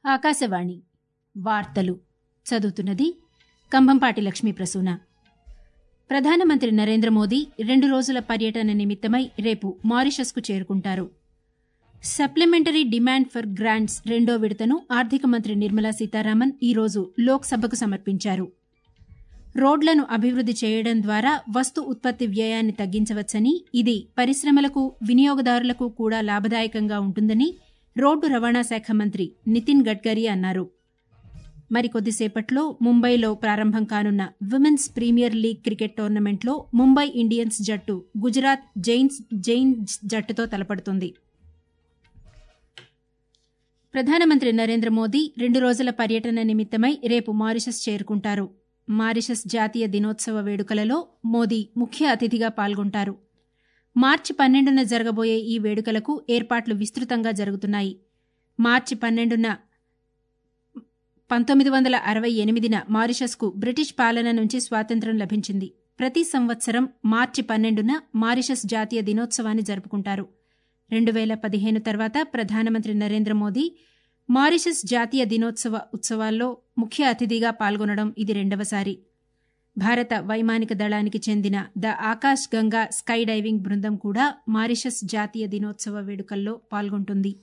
ఆకాశవాణి వార్తలు చదువుతున్నది కంభంపాటి లక్ష్మీ ప్రసూన ప్రధానమంత్రి నరేంద్ర మోదీ రెండు రోజుల పర్యటన నిమిత్తమై రేపు మారిషస్కు చేరుకుంటారు సప్లిమెంటరీ డిమాండ్ ఫర్ గ్రాంట్స్ రెండో విడతను ఆర్థిక మంత్రి నిర్మలా సీతారామన్ ఈరోజు లోక్సభకు సమర్పించారు రోడ్లను అభివృద్ది చేయడం ద్వారా వస్తు ఉత్పత్తి వ్యయాన్ని తగ్గించవచ్చని ఇది పరిశ్రమలకు వినియోగదారులకు కూడా లాభదాయకంగా ఉంటుందని రోడ్డు రవాణా శాఖ మంత్రి నితిన్ గడ్కరీ అన్నారు మరికొద్దిసేపట్లో ముంబైలో ప్రారంభం కానున్న విమెన్స్ ప్రీమియర్ లీగ్ క్రికెట్ టోర్నమెంట్లో ముంబై ఇండియన్స్ జట్టు గుజరాత్ జైన్స్ జైన్స్ జట్టుతో తలపడుతుంది ప్రధానమంత్రి నరేంద్ర మోదీ రెండు రోజుల పర్యటన నిమిత్తమై రేపు మారిషస్ చేరుకుంటారు మారిషస్ జాతీయ దినోత్సవ వేడుకలలో మోదీ ముఖ్య అతిథిగా పాల్గొంటారు మార్చి పన్నెండున జరగబోయే ఈ వేడుకలకు ఏర్పాట్లు విస్తృతంగా జరుగుతున్నాయి మార్చి పన్నెండున పంతొమ్మిది వందల అరవై ఎనిమిదిన మారిషస్కు బ్రిటిష్ పాలన నుంచి స్వాతంత్ర్యం లభించింది ప్రతి సంవత్సరం మార్చి పన్నెండున మారిషస్ జాతీయ దినోత్సవాన్ని జరుపుకుంటారు రెండు వేల పదిహేను తర్వాత ప్రధానమంత్రి నరేంద్ర మోదీ మారిషస్ జాతీయ దినోత్సవ ఉత్సవాల్లో ముఖ్య అతిథిగా పాల్గొనడం ఇది రెండవసారి భారత వైమానిక దళానికి చెందిన the Akash Ganga skydiving బృందం కూడా మారిషస్ జాతీయ దినోత్సవ వేడుకల్లో పాల్గొంటుంది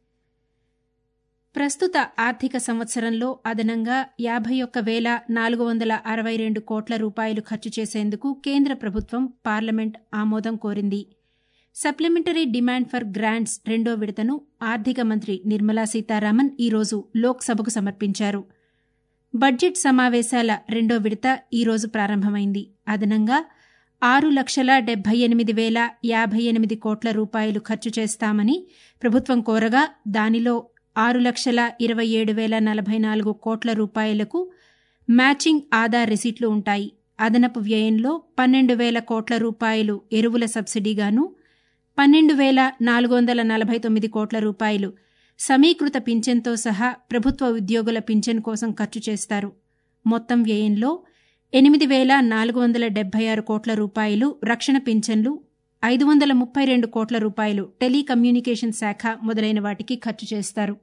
ప్రస్తుత ఆర్థిక సంవత్సరంలో అదనంగా యాభై ఒక్క వేల నాలుగు వందల అరవై రెండు కోట్ల రూపాయలు ఖర్చు చేసేందుకు కేంద్ర ప్రభుత్వం పార్లమెంట్ ఆమోదం కోరింది సప్లిమెంటరీ డిమాండ్ ఫర్ గ్రాంట్స్ రెండో విడతను ఆర్థిక మంత్రి నిర్మలా సీతారామన్ ఈరోజు లోక్సభకు సమర్పించారు బడ్జెట్ సమావేశాల రెండో విడత ఈరోజు ప్రారంభమైంది అదనంగా ఆరు లక్షల డెబ్బై ఎనిమిది వేల యాభై ఎనిమిది కోట్ల రూపాయలు ఖర్చు చేస్తామని ప్రభుత్వం కోరగా దానిలో ఆరు లక్షల ఇరవై ఏడు వేల నలభై నాలుగు కోట్ల రూపాయలకు మ్యాచింగ్ ఆధార్ రిసీట్లు ఉంటాయి అదనపు వ్యయంలో పన్నెండు వేల కోట్ల రూపాయలు ఎరువుల సబ్సిడీగాను పన్నెండు వేల నాలుగు వందల నలభై తొమ్మిది కోట్ల రూపాయలు సమీకృత పింఛన్తో సహా ప్రభుత్వ ఉద్యోగుల పింఛన్ కోసం ఖర్చు చేస్తారు మొత్తం వ్యయంలో ఎనిమిది వేల నాలుగు వందల డెబ్బై ఆరు కోట్ల రూపాయలు రక్షణ పింఛన్లు ఐదు వందల ముప్పై రెండు కోట్ల రూపాయలు టెలికమ్యూనికేషన్ శాఖ మొదలైన వాటికి ఖర్చు చేస్తారు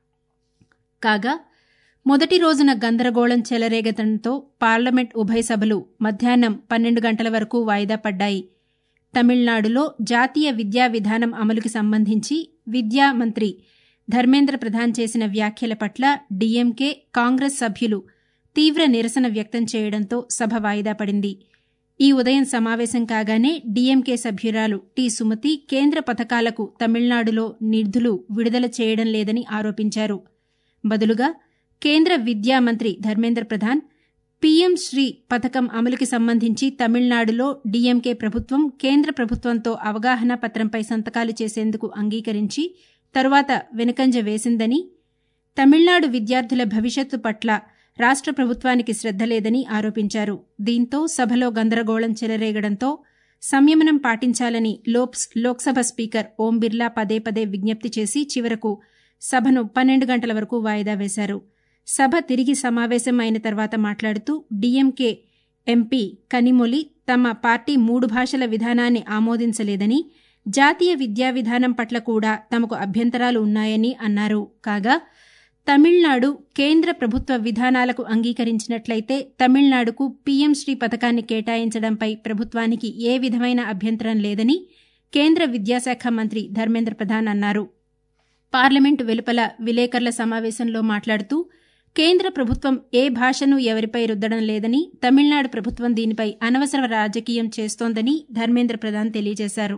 కాగా మొదటి రోజున గందరగోళం చెలరేగడంతో పార్లమెంట్ ఉభయ సభలు మధ్యాహ్నం పన్నెండు గంటల వరకు వాయిదా పడ్డాయి తమిళనాడులో జాతీయ విద్యా విధానం అమలుకి సంబంధించి విద్యా మంత్రి ధర్మేంద్ర ప్రధాన్ చేసిన వ్యాఖ్యల పట్ల డీఎంకే కాంగ్రెస్ సభ్యులు తీవ్ర నిరసన వ్యక్తం చేయడంతో సభ వాయిదా పడింది ఈ ఉదయం సమావేశం కాగానే డీఎంకే సభ్యురాలు టి సుమతి కేంద్ర పథకాలకు తమిళనాడులో నిధులు విడుదల చేయడం లేదని ఆరోపించారు బదులుగా కేంద్ర విద్యా మంత్రి ధర్మేంద్ర ప్రధాన్ పీఎం శ్రీ పథకం అమలుకి సంబంధించి తమిళనాడులో డీఎంకే ప్రభుత్వం కేంద్ర ప్రభుత్వంతో అవగాహన పత్రంపై సంతకాలు చేసేందుకు అంగీకరించి తరువాత వెనుకంజ వేసిందని తమిళనాడు విద్యార్థుల భవిష్యత్తు పట్ల రాష్ట్ర ప్రభుత్వానికి శ్రద్ధ లేదని ఆరోపించారు దీంతో సభలో గందరగోళం చెలరేగడంతో సంయమనం పాటించాలని లోక్సభ స్పీకర్ ఓం బిర్లా పదే పదే విజ్ఞప్తి చేసి చివరకు సభను పన్నెండు గంటల వరకు వాయిదా వేశారు సభ తిరిగి సమావేశం అయిన తర్వాత మాట్లాడుతూ డీఎంకే ఎంపీ కనిమొలి తమ పార్టీ మూడు భాషల విధానాన్ని ఆమోదించలేదని జాతీయ విద్యా విధానం పట్ల కూడా తమకు అభ్యంతరాలు ఉన్నాయని అన్నారు కాగా తమిళనాడు కేంద్ర ప్రభుత్వ విధానాలకు అంగీకరించినట్లయితే తమిళనాడుకు పీఎం శ్రీ పథకాన్ని కేటాయించడంపై ప్రభుత్వానికి ఏ విధమైన అభ్యంతరం లేదని కేంద్ర విద్యాశాఖ మంత్రి ధర్మేంద్ర ప్రధాన్ అన్నారు పార్లమెంటు వెలుపల విలేకరుల సమావేశంలో మాట్లాడుతూ కేంద్ర ప్రభుత్వం ఏ భాషను ఎవరిపై రుద్దడం లేదని తమిళనాడు ప్రభుత్వం దీనిపై అనవసర రాజకీయం చేస్తోందని ధర్మేంద్ర ప్రధాన్ తెలియజేశారు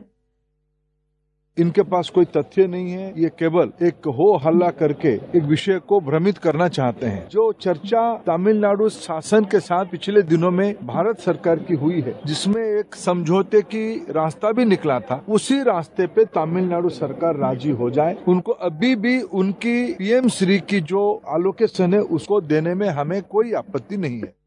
इनके पास कोई तथ्य नहीं है ये केवल एक हो हल्ला करके एक विषय को भ्रमित करना चाहते हैं जो चर्चा तमिलनाडु शासन के साथ पिछले दिनों में भारत सरकार की हुई है जिसमें एक समझौते की रास्ता भी निकला था उसी रास्ते पे तमिलनाडु सरकार राजी हो जाए उनको अभी भी उनकी पीएम श्री की जो आलोकेशन है उसको देने में हमें कोई आपत्ति नहीं है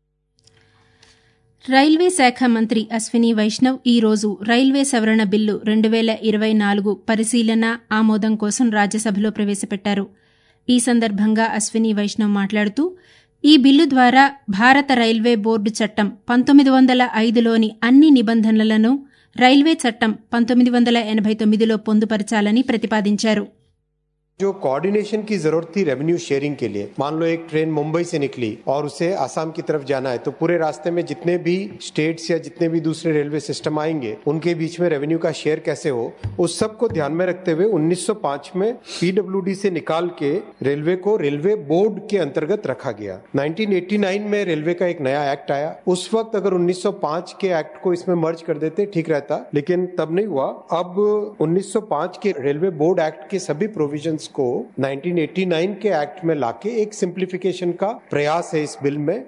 రైల్వే శాఖ మంత్రి అశ్విని వైష్ణవ్ ఈ రోజు రైల్వే సవరణ బిల్లు రెండు వేల ఇరవై నాలుగు పరిశీలన ఆమోదం కోసం రాజ్యసభలో ప్రవేశపెట్టారు ఈ సందర్భంగా అశ్విని వైష్ణవ్ మాట్లాడుతూ ఈ బిల్లు ద్వారా భారత రైల్వే బోర్డు చట్టం పంతొమ్మిది వందల ఐదులోని అన్ని నిబంధనలను రైల్వే చట్టం పంతొమ్మిది వందల ఎనభై తొమ్మిదిలో పొందుపరచాలని ప్రతిపాదించారు जो कोऑर्डिनेशन की जरूरत थी रेवेन्यू शेयरिंग के लिए मान लो एक ट्रेन मुंबई से निकली और उसे आसाम की तरफ जाना है तो पूरे रास्ते में जितने भी स्टेट्स या जितने भी दूसरे रेलवे सिस्टम आएंगे उनके बीच में रेवेन्यू का शेयर कैसे हो उस सब को ध्यान में रखते हुए 1905 में पीडब्ल्यूडी से निकाल के रेलवे को रेलवे बोर्ड के अंतर्गत रखा गया 1989 में रेलवे का एक नया एक्ट आया उस वक्त अगर 1905 के एक्ट को इसमें मर्ज कर देते ठीक रहता लेकिन तब नहीं हुआ अब 1905 के रेलवे बोर्ड एक्ट के सभी प्रोविजंस को 1989 के एक्ट में लाके एक सिंप्लीफिकेशन का प्रयास है इस बिल में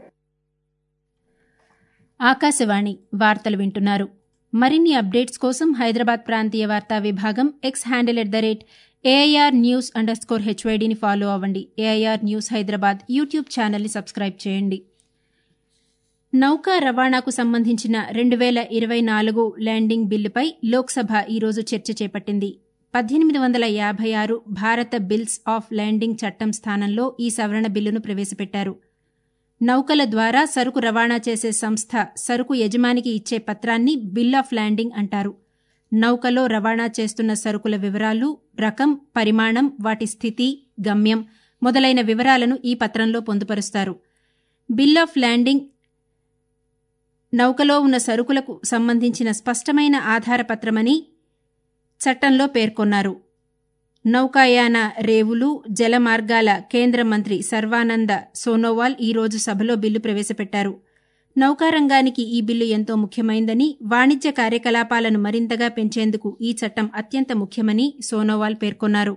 ఆకాశవాణి వార్తలు వింటున్నారు మరిన్ని అప్డేట్స్ కోసం హైదరాబాద్ ప్రాంతీయ వార్తా విభాగం X handle at the rate AIR news underscore స్కోర్ హెచ్వైడీని ఫాలో అవ్వండి ఏఐఆర్ న్యూస్ హైదరాబాద్ యూట్యూబ్ ఛానల్ని సబ్స్క్రైబ్ చేయండి నౌకా రవాణాకు సంబంధించిన రెండు వేల ఇరవై నాలుగు ల్యాండింగ్ బిల్లుపై లోక్సభ ఈరోజు చర్చ చేపట్టింది పద్దెనిమిది వందల యాభై ఆరు భారత బిల్స్ ఆఫ్ ల్యాండింగ్ చట్టం స్థానంలో ఈ సవరణ బిల్లును ప్రవేశపెట్టారు నౌకల ద్వారా సరుకు రవాణా చేసే సంస్థ సరుకు యజమానికి ఇచ్చే పత్రాన్ని బిల్ ఆఫ్ ల్యాండింగ్ అంటారు నౌకలో రవాణా చేస్తున్న సరుకుల వివరాలు రకం పరిమాణం వాటి స్థితి గమ్యం మొదలైన వివరాలను ఈ పత్రంలో పొందుపరుస్తారు బిల్ ఆఫ్ ల్యాండింగ్ నౌకలో ఉన్న సరుకులకు సంబంధించిన స్పష్టమైన ఆధారపత్రమని చట్టంలో పేర్కొన్నారు నౌకాయాన రేవులు జలమార్గాల కేంద్ర మంత్రి సర్వానంద సోనోవాల్ ఈ రోజు సభలో బిల్లు ప్రవేశపెట్టారు నౌకారంగానికి ఈ బిల్లు ఎంతో ముఖ్యమైందని వాణిజ్య కార్యకలాపాలను మరింతగా పెంచేందుకు ఈ చట్టం అత్యంత ముఖ్యమని సోనోవాల్ పేర్కొన్నారు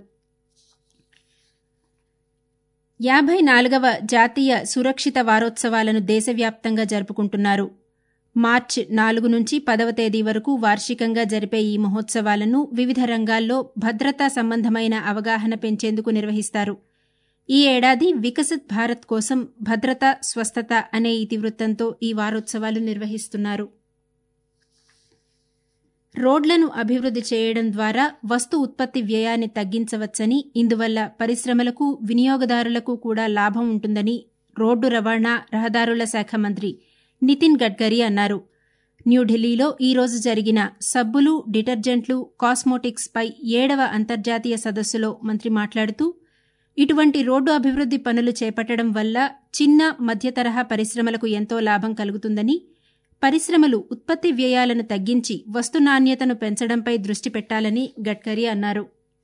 యాభై నాలుగవ జాతీయ సురక్షిత వారోత్సవాలను దేశవ్యాప్తంగా జరుపుకుంటున్నారు మార్చి నాలుగు నుంచి పదవ తేదీ వరకు వార్షికంగా జరిపే ఈ మహోత్సవాలను వివిధ రంగాల్లో భద్రతా సంబంధమైన అవగాహన పెంచేందుకు నిర్వహిస్తారు ఈ ఏడాది వికసిత్ భారత్ కోసం భద్రత స్వస్థత అనే ఇతివృత్తంతో ఈ వారోత్సవాలు నిర్వహిస్తున్నారు రోడ్లను అభివృద్ది చేయడం ద్వారా వస్తు ఉత్పత్తి వ్యయాన్ని తగ్గించవచ్చని ఇందువల్ల పరిశ్రమలకు వినియోగదారులకు కూడా లాభం ఉంటుందని రోడ్డు రవాణా రహదారుల శాఖ మంత్రి నితిన్ గడ్కరీ అన్నారు న్యూఢిల్లీలో ఈ రోజు జరిగిన సబ్బులు డిటర్జెంట్లు కాస్మోటిక్స్ పై ఏడవ అంతర్జాతీయ సదస్సులో మంత్రి మాట్లాడుతూ ఇటువంటి రోడ్డు అభివృద్ది పనులు చేపట్టడం వల్ల చిన్న మధ్యతరహా పరిశ్రమలకు ఎంతో లాభం కలుగుతుందని పరిశ్రమలు ఉత్పత్తి వ్యయాలను తగ్గించి వస్తు నాణ్యతను పెంచడంపై దృష్టి పెట్టాలని గడ్కరీ అన్నారు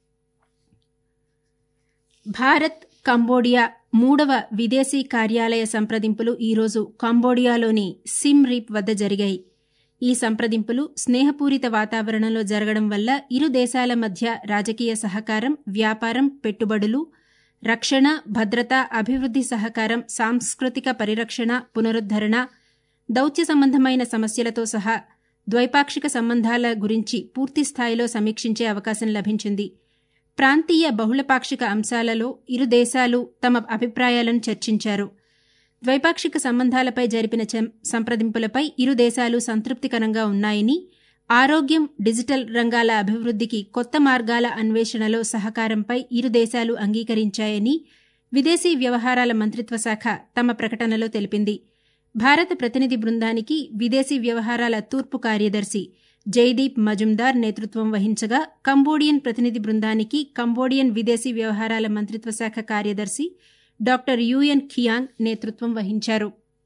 భారత్ కంబోడియా మూడవ విదేశీ కార్యాలయ సంప్రదింపులు ఈరోజు కంబోడియాలోని సిమ్ రీప్ వద్ద జరిగాయి ఈ సంప్రదింపులు స్నేహపూరిత వాతావరణంలో జరగడం వల్ల ఇరు దేశాల మధ్య రాజకీయ సహకారం వ్యాపారం పెట్టుబడులు రక్షణ భద్రత అభివృద్ది సహకారం సాంస్కృతిక పరిరక్షణ పునరుద్దరణ దౌత్య సంబంధమైన సమస్యలతో సహా ద్వైపాక్షిక సంబంధాల గురించి పూర్తిస్థాయిలో సమీక్షించే అవకాశం లభించింది ప్రాంతీయ బహుళపాక్షిక అంశాలలో ఇరు దేశాలు తమ అభిప్రాయాలను చర్చించారు ద్వైపాక్షిక సంబంధాలపై జరిపిన సంప్రదింపులపై ఇరు దేశాలు సంతృప్తికరంగా ఉన్నాయని ఆరోగ్యం డిజిటల్ రంగాల అభివృద్దికి కొత్త మార్గాల అన్వేషణలో సహకారంపై ఇరు దేశాలు అంగీకరించాయని విదేశీ వ్యవహారాల మంత్రిత్వ శాఖ తమ ప్రకటనలో తెలిపింది భారత ప్రతినిధి బృందానికి విదేశీ వ్యవహారాల తూర్పు కార్యదర్శి జైదీప్ మజుందార్ నేతృత్వం వహించగా కంబోడియన్ ప్రతినిధి బృందానికి కంబోడియన్ విదేశీ వ్యవహారాల మంత్రిత్వ శాఖ కార్యదర్శి డాక్టర్ యుఎన్ ఖియాంగ్ నేతృత్వం వహించారు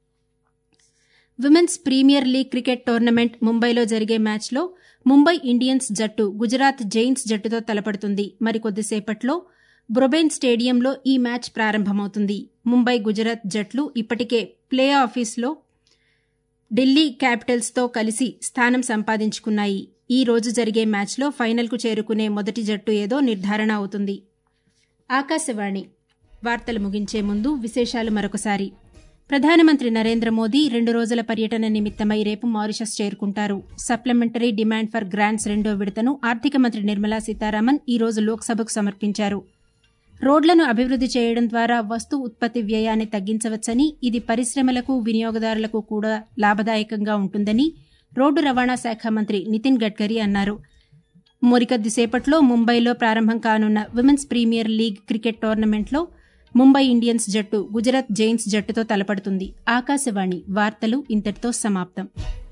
women's premier league cricket tournament ముంబైలో జరిగే మ్యాచ్లో ముంబై ఇండియన్స్ జట్టు గుజరాత్ జైన్స్ జట్టుతో తలపడుతుంది మరికొద్దిసేపట్లో బ్రొబెన్ స్టేడియంలో ఈ మ్యాచ్ ప్రారంభమవుతుంది ముంబై గుజరాత్ జట్లు ఇప్పటికే ప్లే ఆఫీస్లో ఢిల్లీ క్యాపిటల్స్తో కలిసి స్థానం సంపాదించుకున్నాయి ఈ రోజు జరిగే మ్యాచ్లో ఫైనల్కు చేరుకునే మొదటి జట్టు ఏదో నిర్ధారణ అవుతుంది ఆకాశవాణి వార్తలు ముగించే ముందు విశేషాలు మరొకసారి ప్రధానమంత్రి నరేంద్ర మోదీ రెండు రోజుల పర్యటన నిమిత్తమై రేపు మారిషస్ చేరుకుంటారు సప్లిమెంటరీ డిమాండ్ ఫర్ గ్రాంట్స్ రెండో విడతను ఆర్థిక మంత్రి నిర్మలా సీతారామన్ ఈ రోజు లోక్సభకు సమర్పించారు రోడ్లను అభివృద్ది చేయడం ద్వారా వస్తు ఉత్పత్తి వ్యయాన్ని తగ్గించవచ్చని ఇది పరిశ్రమలకు వినియోగదారులకు కూడా లాభదాయకంగా ఉంటుందని రోడ్డు రవాణా శాఖ మంత్రి నితిన్ గడ్కరీ అన్నారు మరికొద్దిసేపట్లో ముంబైలో ప్రారంభం కానున్న విమెన్స్ ప్రీమియర్ లీగ్ క్రికెట్ టోర్నమెంట్లో ముంబై ఇండియన్స్ జట్టు గుజరాత్ జైన్స్ జట్టుతో తలపడుతుంది ఆకాశవాణి వార్తలు ఇంతటితో సమాప్తం